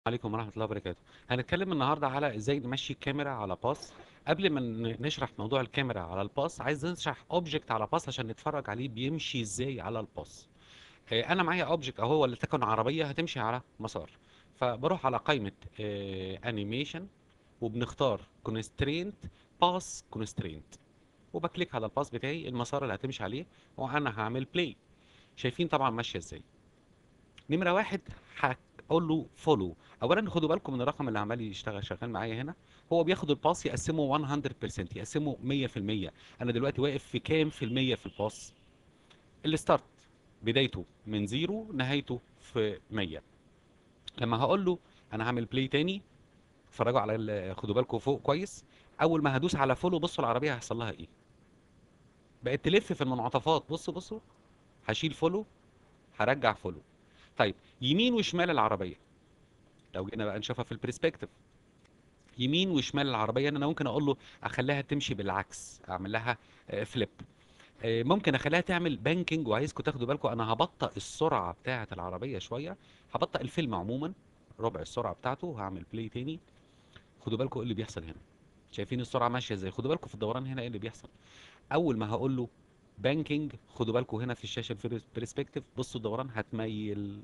عليكم ورحمة الله وبركاته هنتكلم النهاردة على ازاي نمشي الكاميرا على باص قبل ما ن- نشرح موضوع الكاميرا على الباص عايز نشرح اوبجكت على باص عشان نتفرج عليه بيمشي ازاي على الباص آه، انا معايا اوبجكت اهو ولتكن عربية هتمشي على مسار فبروح على قائمة انيميشن وبنختار كونسترينت باس كونسترينت وبكليك على الباص بتاعي المسار اللي هتمشي عليه وانا هعمل بلاي شايفين طبعا ماشية ازاي نمرة واحد هقول له فولو اولا خدوا بالكم من الرقم اللي عمال يشتغل شغال معايا هنا هو بياخد الباص يقسمه 100% يقسمه 100% انا دلوقتي واقف في كام في المية في الباص الستارت بدايته من زيرو نهايته في 100 لما هقول له انا هعمل بلاي تاني اتفرجوا على ال- خدوا بالكم فوق كويس اول ما هدوس على فولو بصوا العربيه هيحصل لها ايه بقت تلف في المنعطفات بصوا بصوا هشيل فولو هرجع فولو طيب يمين وشمال العربيه لو جينا بقى نشوفها في البرسبكتيف يمين وشمال العربيه انا ممكن اقول له اخليها تمشي بالعكس اعمل لها فليب ممكن اخليها تعمل بانكينج وعايزكم تاخدوا بالكم انا هبطئ السرعه بتاعه العربيه شويه هبطئ الفيلم عموما ربع السرعه بتاعته هعمل بلاي تاني خدوا بالكم ايه اللي بيحصل هنا شايفين السرعه ماشيه ازاي خدوا بالكم في الدوران هنا ايه اللي بيحصل اول ما هقول له بانكينج خدوا بالكم هنا في الشاشه البرسبكتيف بصوا الدوران هتميل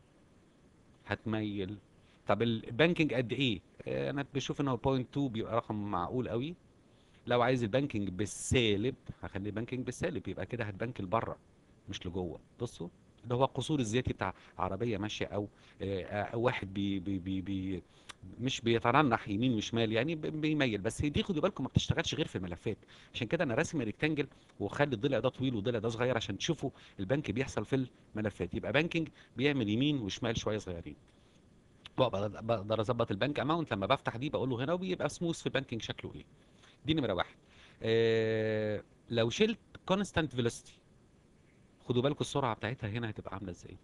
هتميل طب البانكينج قد ايه آه، انا بشوف ان هو 0.2 بيبقى رقم معقول قوي لو عايز البانكينج بالسالب هخلي البانكينج بالسالب يبقى كده هتبانك لبره مش لجوه بصوا ده هو القصور الذاتي بتاع عربيه ماشيه او آه، آه، واحد بي بي بي بي مش بيترنح يمين وشمال يعني ب- بيميل بس دي خدوا بالكم ما بتشتغلش غير في الملفات عشان كده انا راسم ريكتانجل وخلي الضلع ده طويل والضلع ده صغير عشان تشوفوا البنك بيحصل في الملفات يبقى بانكينج بيعمل يمين وشمال شويه صغيرين بقدر بقدر اظبط البنك اماونت لما بفتح دي بقول له هنا وبيبقى سموث في البانكينج شكله ايه دي نمره واحد آه لو شلت كونستانت فيلوسيتي خدوا بالكم السرعه بتاعتها هنا هتبقى عامله ازاي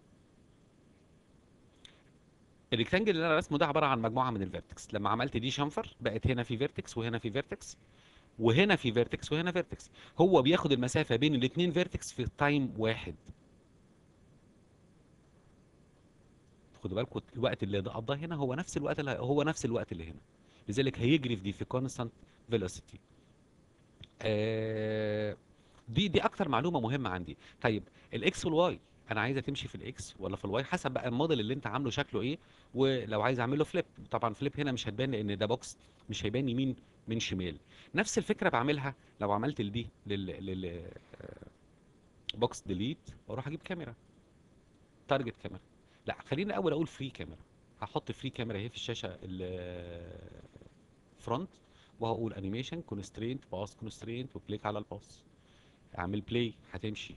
الريكتانجل اللي انا رسمه ده عباره عن مجموعه من الفيرتكس لما عملت دي شنفر بقت هنا في فيرتكس وهنا في فيرتكس وهنا في فيرتكس وهنا فيرتكس هو بياخد المسافه بين الاثنين فيرتكس في تايم واحد خدوا بالكم الوقت اللي ده قضاه هنا هو نفس الوقت اللي هو نفس الوقت اللي هنا لذلك هيجري في دي في كونستانت فيلوسيتي آه دي دي اكتر معلومه مهمه عندي طيب الاكس والواي انا عايزه تمشي في الاكس ولا في الواي حسب بقى الموديل اللي انت عامله شكله ايه ولو عايز اعمل له فليب طبعا فليب هنا مش هتبان لان ده بوكس مش هيبان يمين من شمال نفس الفكره بعملها لو عملت الدي لل لل بوكس ديليت واروح اجيب كاميرا تارجت كاميرا لا خليني اول اقول فري كاميرا هحط فري كاميرا اهي في الشاشه الفرونت وهقول انيميشن كونسترينت باس كونسترينت وكليك على الباس اعمل بلاي هتمشي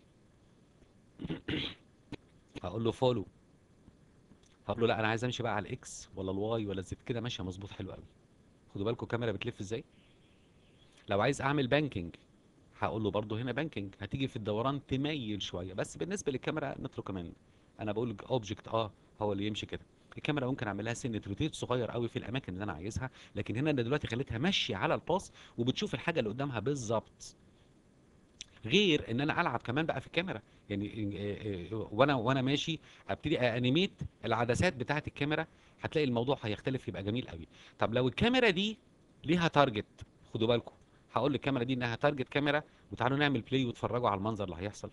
هقول له فولو هقول له لا انا عايز امشي بقى على الاكس ولا الواي ولا الزد كده ماشيه مظبوط حلو قوي خدوا بالكم الكاميرا بتلف ازاي لو عايز اعمل بانكينج هقول له برضو هنا بانكينج هتيجي في الدوران تميل شويه بس بالنسبه للكاميرا نترك كمان انا بقول اوبجكت اه هو اللي يمشي كده الكاميرا ممكن اعمل لها سنه روتيت صغير قوي في الاماكن اللي انا عايزها لكن هنا انا دلوقتي خليتها ماشيه على الباص وبتشوف الحاجه اللي قدامها بالظبط غير ان انا العب كمان بقى في الكاميرا يعني آه، آه، وانا وانا ماشي ابتدي انيميت العدسات بتاعه الكاميرا هتلاقي الموضوع هيختلف يبقى جميل قوي طب لو الكاميرا دي ليها تارجت خدوا بالكم هقول للكاميرا دي انها تارجت كاميرا وتعالوا نعمل بلاي واتفرجوا على المنظر اللي هيحصل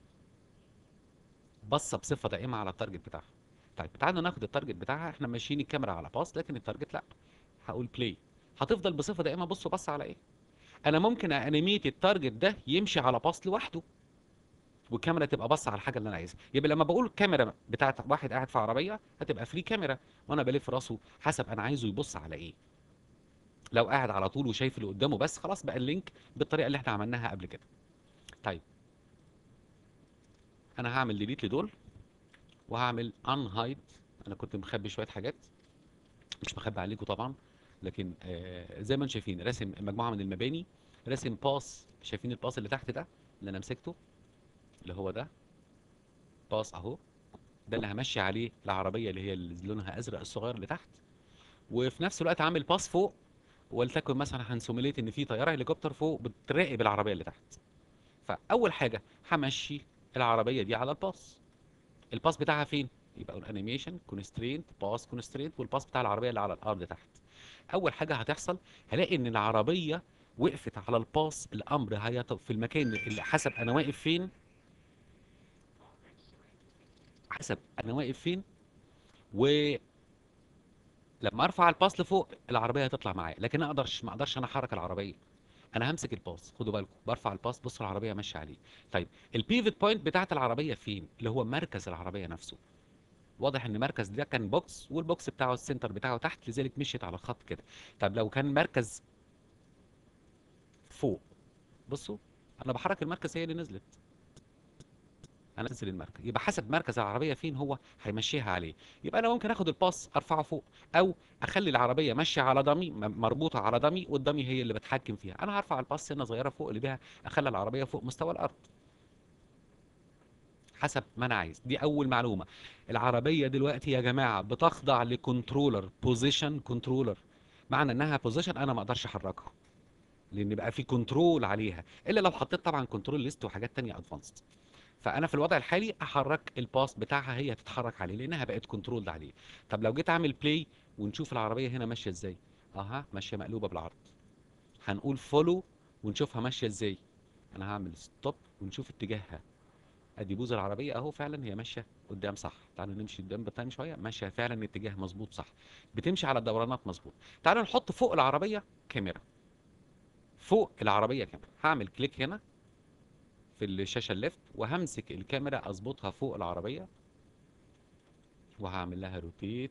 بصه بصفه دائمه على التارجت بتاعها طيب تعالوا ناخد التارجت بتاعها احنا ماشيين الكاميرا على باص لكن التارجت لا هقول بلاي هتفضل بصفه دائمه بصوا بص على ايه انا ممكن انيميت التارجت ده يمشي على باص لوحده والكاميرا تبقى باصه على الحاجه اللي انا عايزها يبقى لما بقول الكاميرا بتاعت واحد قاعد في عربيه هتبقى فري كاميرا وانا بلف راسه حسب انا عايزه يبص على ايه لو قاعد على طول وشايف اللي قدامه بس خلاص بقى اللينك بالطريقه اللي احنا عملناها قبل كده طيب انا هعمل ديليت لدول وهعمل ان هايد انا كنت مخبي شويه حاجات مش مخبي عليكم طبعا لكن آه زي ما انتم شايفين راسم مجموعه من المباني راسم باص شايفين الباص اللي تحت ده اللي انا مسكته اللي هو ده باص اهو ده اللي همشي عليه العربيه اللي هي اللي لونها ازرق الصغير اللي تحت وفي نفس الوقت عامل باص فوق ولتكن مثلا هنسيموليت ان في طياره هليكوبتر فوق بتراقب العربيه اللي تحت فاول حاجه همشي العربيه دي على الباص الباص بتاعها فين يبقى الانيميشن كونسترينت باس كونسترينت والباس بتاع العربيه اللي على الارض تحت اول حاجه هتحصل هلاقي ان العربيه وقفت على الباص الامر هي في المكان اللي حسب انا واقف فين حسب انا واقف فين ولما ارفع الباص لفوق العربيه هتطلع معايا لكن ما اقدرش ما اقدرش انا احرك العربيه انا همسك الباص خدوا بالكم برفع الباص بصوا العربيه ماشيه عليه طيب البيفت بوينت بتاعت العربيه فين اللي هو مركز العربيه نفسه واضح ان مركز ده كان بوكس والبوكس بتاعه السنتر بتاعه تحت لذلك مشيت على الخط كده طب لو كان مركز فوق بصوا انا بحرك المركز هي اللي نزلت انا انزل المركز يبقى حسب مركز العربيه فين هو هيمشيها عليه يبقى انا ممكن اخد الباص ارفعه فوق او اخلي العربيه ماشيه على ضمي م- مربوطه على ضمي والضمي هي اللي بتحكم فيها انا هرفع الباص سنه صغيره فوق اللي بيها اخلي العربيه فوق مستوى الارض حسب ما انا عايز دي اول معلومه العربيه دلوقتي يا جماعه بتخضع لكنترولر بوزيشن كنترولر معنى انها بوزيشن انا ما اقدرش احركها لان بقى في كنترول عليها الا لو حطيت طبعا كنترول ليست وحاجات تانية ادفانسد فانا في الوضع الحالي احرك الباص بتاعها هي تتحرك عليه لانها بقت كنترول عليه طب لو جيت اعمل بلاي ونشوف العربيه هنا ماشيه ازاي اها ماشيه مقلوبه بالعرض هنقول فولو ونشوفها ماشيه ازاي انا هعمل ستوب ونشوف اتجاهها ادي بوز العربيه اهو فعلا هي ماشيه قدام صح تعالوا نمشي قدام تاني شويه ماشيه فعلا اتجاه مظبوط صح بتمشي على الدورانات مظبوط تعالوا نحط فوق العربيه كاميرا فوق العربيه كاميرا هعمل كليك هنا في الشاشه الليفت وهمسك الكاميرا اظبطها فوق العربيه وهعمل لها روتيت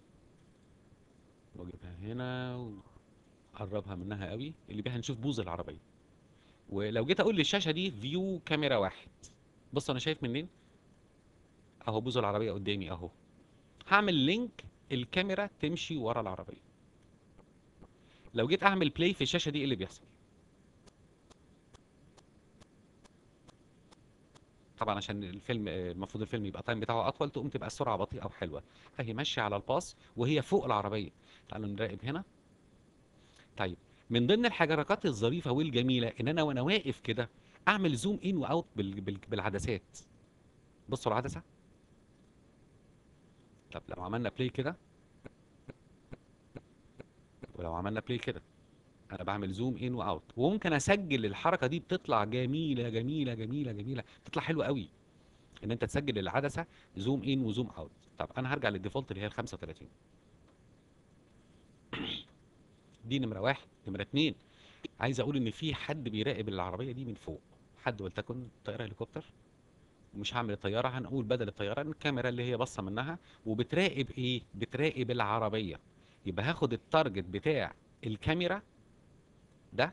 واجيبها هنا واقربها منها قوي اللي بيها نشوف بوز العربيه ولو جيت اقول للشاشه دي فيو كاميرا واحد بص انا شايف منين اهو بوز العربيه قدامي اهو هعمل لينك الكاميرا تمشي ورا العربيه لو جيت اعمل بلاي في الشاشه دي ايه اللي بيحصل طبعا عشان الفيلم آه، المفروض الفيلم يبقى التايم بتاعه اطول تقوم تبقى السرعه بطيئه وحلوه اهي ماشيه على الباص وهي فوق العربيه تعالوا نراقب هنا طيب من ضمن الحركات الظريفه والجميله ان انا وانا واقف كده اعمل زوم ان واوت بال... بال... بالعدسات بصوا العدسه طب لو عملنا بلاي كده ولو عملنا بلاي كده انا بعمل زوم ان واوت وممكن اسجل الحركه دي بتطلع جميله جميله جميله جميله بتطلع حلوه قوي ان انت تسجل العدسه زوم ان وزوم اوت طب انا هرجع للديفولت اللي هي ال 35 دي نمره واحد نمره اتنين عايز اقول ان في حد بيراقب العربيه دي من فوق حد ولتكن طياره هليكوبتر مش هعمل الطياره هنقول بدل الطياره الكاميرا اللي هي باصه منها وبتراقب ايه بتراقب العربيه يبقى هاخد التارجت بتاع الكاميرا ده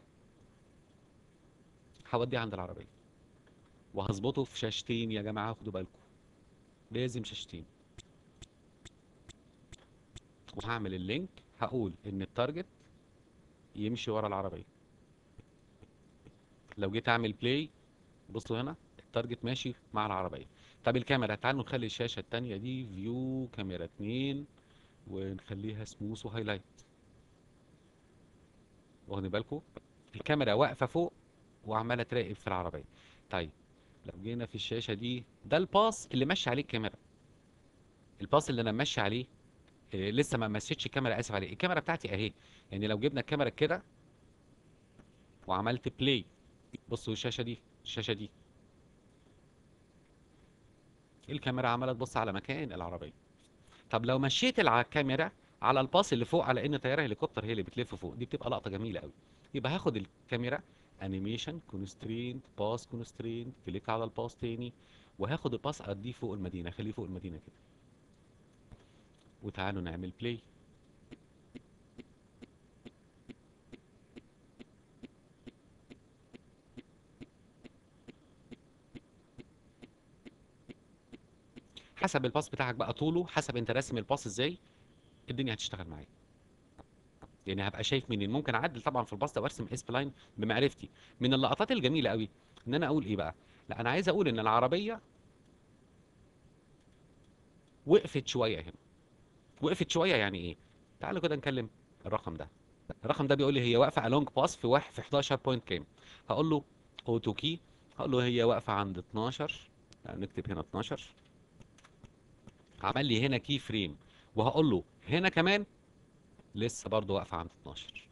هوديه عند العربيه وهظبطه في شاشتين يا جماعه خدوا بالكم لازم شاشتين وهعمل اللينك هقول ان التارجت يمشي ورا العربيه لو جيت اعمل بلاي بصوا هنا التارجت ماشي مع العربيه طب الكاميرا تعالوا نخلي الشاشه التانية دي فيو كاميرا اتنين ونخليها سموث وهايلايت واخدين بالكم الكاميرا واقفه فوق وعماله تراقب في العربيه طيب لو جينا في الشاشه دي ده الباص اللي ماشي عليه الكاميرا الباص اللي انا ماشي عليه إيه لسه ما مشيتش الكاميرا اسف عليه الكاميرا بتاعتي اهي يعني لو جبنا الكاميرا كده وعملت بلاي بصوا الشاشه دي الشاشه دي الكاميرا عماله تبص على مكان العربيه طب لو مشيت الع- الكاميرا على الباص اللي فوق على ان طياره هليكوبتر هي اللي بتلف فوق دي بتبقى لقطه جميله قوي يبقى هاخد الكاميرا انيميشن كونسترينت باس كونسترينت كليك على الباص تاني وهاخد الباص اديه فوق المدينه خليه فوق المدينه كده وتعالوا نعمل بلاي حسب الباص بتاعك بقى طوله حسب انت راسم الباص ازاي الدنيا هتشتغل معايا يعني هبقى شايف منين ممكن اعدل طبعا في الباص ده وارسم اس بلاين بمعرفتي من اللقطات الجميله قوي ان انا اقول ايه بقى لا انا عايز اقول ان العربيه وقفت شويه هنا وقفت شويه يعني ايه تعالوا كده نكلم الرقم ده الرقم ده بيقول لي هي واقفه along باس في واحد في 11 بوينت كام هقول له اوتو كي هقول له هي واقفه عند 12 يعني نكتب هنا 12 عمل لي هنا كي فريم وهقول له هنا كمان لسه برضه واقفه عند 12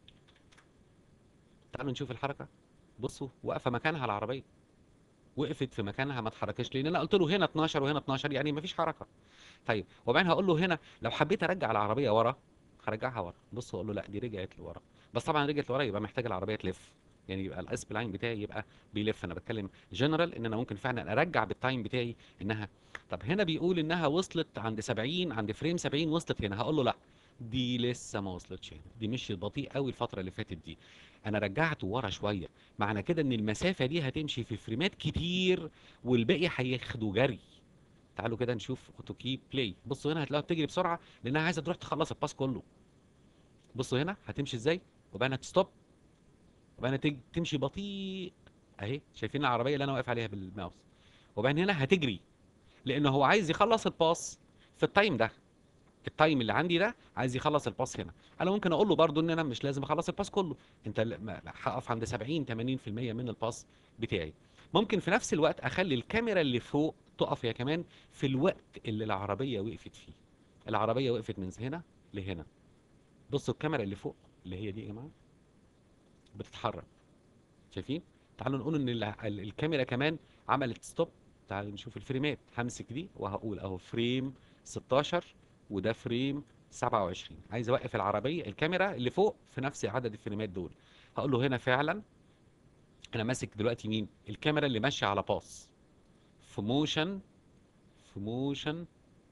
تعالوا نشوف الحركه بصوا واقفه مكانها العربيه وقفت في مكانها ما اتحركتش لان انا قلت له هنا 12 وهنا 12 يعني مفيش حركه طيب وبعدين هقول له هنا لو حبيت ارجع العربيه ورا هرجعها ورا بص اقول له لا دي رجعت لورا بس طبعا رجعت لورا يبقى محتاج العربيه تلف يعني يبقى الاس بلاين بتاعي يبقى بيلف انا بتكلم جنرال ان انا ممكن فعلا ارجع بالتايم بتاعي انها طب هنا بيقول انها وصلت عند 70 عند فريم 70 وصلت هنا هقول له لا دي لسه ما وصلتش هنا دي مشيت بطيء قوي الفتره اللي فاتت دي انا رجعته ورا شويه معنى كده ان المسافه دي هتمشي في فريمات كتير والباقي هياخدوا جري تعالوا كده نشوف اوتو كي بلاي بصوا هنا هتلاقيها بتجري بسرعه لانها عايزه تروح تخلص الباس كله بصوا هنا هتمشي ازاي وبعدين هتستوب وبعدين تج... تمشي بطيء اهي شايفين العربيه اللي انا واقف عليها بالماوس وبعدين هنا هتجري لانه هو عايز يخلص الباس في التايم ده التايم اللي عندي ده عايز يخلص الباس هنا انا ممكن اقول له برضو ان انا مش لازم اخلص الباس كله انت ل- ما- هقف عند 70 80% من الباس بتاعي ممكن في نفس الوقت اخلي الكاميرا اللي فوق تقف هي كمان في الوقت اللي العربيه وقفت فيه العربيه وقفت من هنا لهنا بصوا الكاميرا اللي فوق اللي هي دي يا جماعه بتتحرك شايفين تعالوا نقول ان ال- ال- الكاميرا كمان عملت ستوب تعالوا نشوف الفريمات همسك دي وهقول اهو فريم 16 وده فريم 27 عايز اوقف العربيه الكاميرا اللي فوق في نفس عدد الفريمات دول هقول له هنا فعلا انا ماسك دلوقتي مين الكاميرا اللي ماشيه على باص في موشن في موشن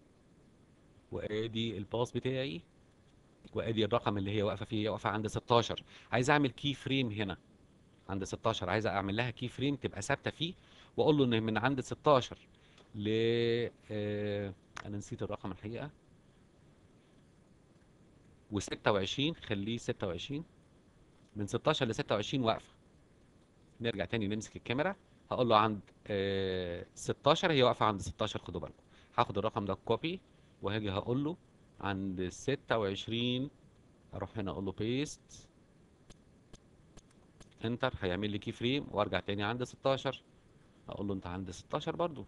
وادي الباص بتاعي وادي الرقم اللي هي واقفه فيه هي واقفه عند 16 عايز اعمل كي فريم هنا عند 16 عايز اعمل لها كي فريم تبقى ثابته فيه واقول له ان من عند 16 ل آه... انا نسيت الرقم الحقيقه و26 خليه 26 من 16 ل 26 واقفه نرجع تاني نمسك الكاميرا هقول له عند آه 16 هي واقفه عند 16 خدوا بالكم هاخد الرقم ده كوبي وهاجي هقول له عند 26 اروح هنا اقول له بيست انتر هيعمل لي كي فريم وارجع تاني عند 16 اقول له انت عند 16 برضو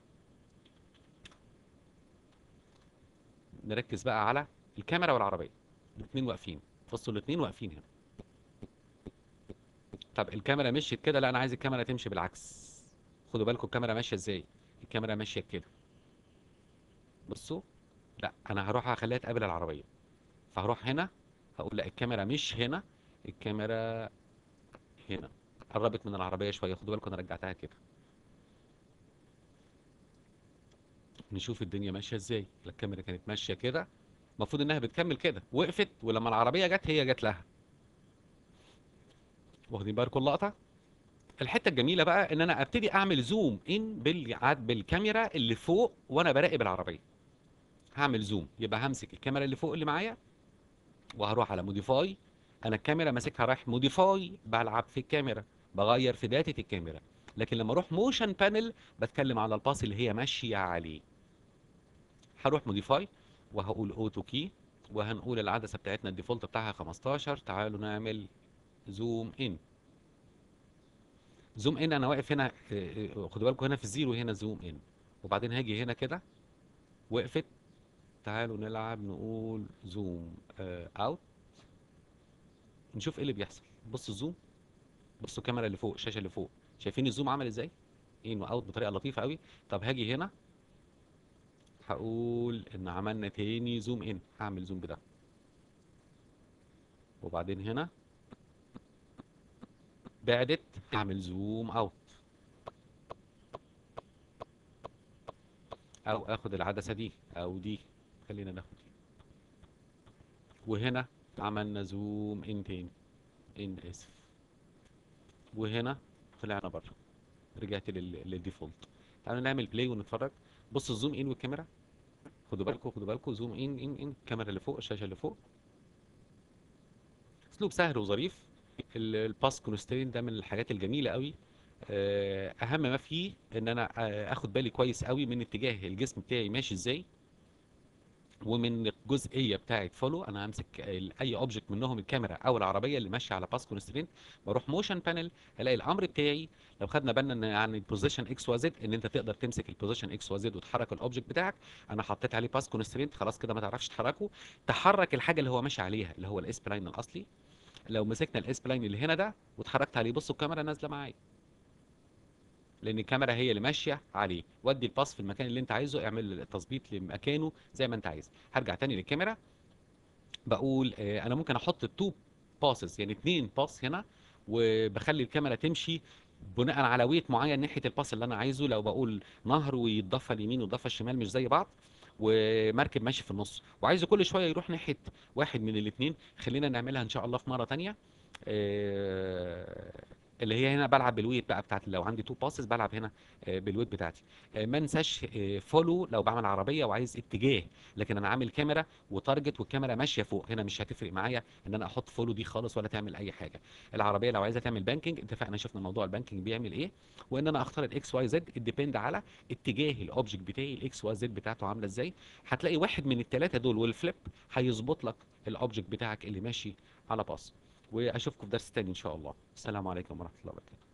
نركز بقى على الكاميرا والعربيه الاثنين واقفين بصوا الاثنين واقفين هنا طب الكاميرا مشيت كده لا انا عايز الكاميرا تمشي بالعكس خدوا بالكم الكاميرا ماشيه ازاي الكاميرا ماشيه كده بصوا لا انا هروح اخليها تقابل العربيه فهروح هنا هقول لا الكاميرا مش هنا الكاميرا هنا قربت من العربيه شويه خدوا بالكم انا رجعتها كده نشوف الدنيا ماشيه ازاي الكاميرا كانت ماشيه كده المفروض انها بتكمل كده وقفت ولما العربيه جت هي جت لها واخدين بالكم اللقطه الحته الجميله بقى ان انا ابتدي اعمل زوم ان بالعاد بالكاميرا اللي فوق وانا براقب العربيه هعمل زوم يبقى همسك الكاميرا اللي فوق اللي معايا وهروح على موديفاي انا الكاميرا ماسكها رايح موديفاي بلعب في الكاميرا بغير في داتا الكاميرا لكن لما اروح موشن بانل بتكلم على الباص اللي هي ماشيه عليه هروح موديفاي وهقول اوتو كي وهنقول العدسه بتاعتنا الديفولت بتاعها 15 تعالوا نعمل زوم ان زوم ان انا واقف هنا آه، آه، خدوا بالكم هنا في الزيرو هنا زوم ان وبعدين هاجي هنا كده وقفت تعالوا نلعب نقول زوم اوت نشوف ايه اللي بيحصل بصوا الزوم بصوا الكاميرا اللي فوق الشاشه اللي فوق شايفين الزوم عمل ازاي ان واوت بطريقه لطيفه قوي طب هاجي هنا هقول ان عملنا تاني زوم ان هعمل زوم بده وبعدين هنا بعدت هعمل زوم اوت او اخد العدسه دي او دي خلينا ناخد دي وهنا عملنا زوم ان تاني ان اسف وهنا طلعنا بره رجعت لل- للديفولت تعالوا نعمل بلاي ونتفرج بص الزوم ان والكاميرا خدوا بالكم خدوا بالكم زوم ان ان ان الكاميرا اللي فوق الشاشه اللي فوق اسلوب سهل وظريف ال- الباس كونسترين ده من الحاجات الجميله قوي آه، اهم ما فيه ان انا آه، اخد بالي كويس قوي من اتجاه الجسم بتاعي ماشي ازاي ومن جزئيه بتاعه فولو انا همسك ال- اي اوبجكت منهم الكاميرا او العربيه اللي ماشيه على باس كونسترينت بروح موشن بانل الاقي الامر بتاعي لو خدنا بالنا ان عن البوزيشن اكس وزد ان انت تقدر تمسك البوزيشن اكس وزد وتحرك الاوبجكت بتاعك انا حطيت عليه باس كونسترينت خلاص كده ما تعرفش تحركه تحرك الحاجه اللي هو ماشي عليها اللي هو الاس بلاين الاصلي لو مسكنا الاس بلاين اللي هنا ده واتحركت عليه بصوا الكاميرا نازله معايا لان الكاميرا هي اللي ماشيه عليه ودي الباص في المكان اللي انت عايزه اعمل التظبيط لمكانه زي ما انت عايز هرجع تاني للكاميرا بقول آه، انا ممكن احط تو باسز يعني اتنين باس هنا وبخلي الكاميرا تمشي بناء على ويت معين ناحيه الباس اللي انا عايزه لو بقول نهر ويتضفى اليمين ويتضفى الشمال مش زي بعض ومركب ماشي في النص وعايزه كل شويه يروح ناحيه واحد من الاثنين خلينا نعملها ان شاء الله في مره تانية آه، اللي هي هنا بلعب بالويت بقى بتاعتي لو عندي تو باسز بلعب هنا آه، بالويت بتاعتي آه، ما انساش فولو لو بعمل عربيه وعايز اتجاه لكن انا عامل كاميرا وتارجت والكاميرا ماشيه فوق هنا مش هتفرق معايا ان انا احط فولو دي خالص ولا تعمل اي حاجه العربيه لو عايزه تعمل بانكينج اتفقنا شفنا موضوع البانكينج بيعمل ايه وان انا اختار الاكس واي زد الديبند على اتجاه الاوبجكت بتاعي الاكس واي زد بتاعته عامله ازاي هتلاقي واحد من الثلاثه دول والفليب هيظبط لك الاوبجكت بتاعك اللي ماشي على باص واشوفكم في درس تاني ان شاء الله السلام عليكم ورحمه الله وبركاته